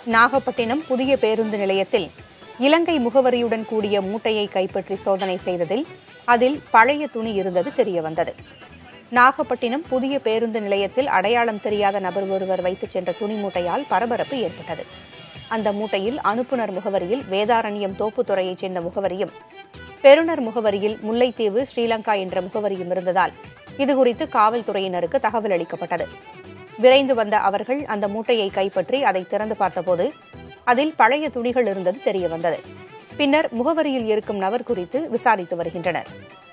நாகப்பட்டினம் புதிய பேருந்து நிலையத்தில் இலங்கை முகவரியுடன் கூடிய மூட்டையை கைப்பற்றி சோதனை செய்ததில் அதில் பழைய துணி இருந்தது தெரியவந்தது நாகப்பட்டினம் புதிய பேருந்து நிலையத்தில் அடையாளம் தெரியாத நபர் ஒருவர் வைத்துச் சென்ற துணி மூட்டையால் பரபரப்பு ஏற்பட்டது அந்த மூட்டையில் அனுப்புனர் முகவரியில் வேதாரண்யம் தோப்புத்துறையைச் சேர்ந்த முகவரியும் பெறுநர் முகவரியில் முல்லைத்தீவு ஸ்ரீலங்கா என்ற முகவரியும் இருந்ததால் இதுகுறித்து காவல்துறையினருக்கு தகவல் அளிக்கப்பட்டது விரைந்து வந்த அவர்கள் அந்த மூட்டையை கைப்பற்றி அதை திறந்து பார்த்தபோது அதில் பழைய துணிகள் இருந்தது தெரியவந்தது பின்னர் முகவரியில் இருக்கும் நபர் குறித்து விசாரித்து வருகின்றனர்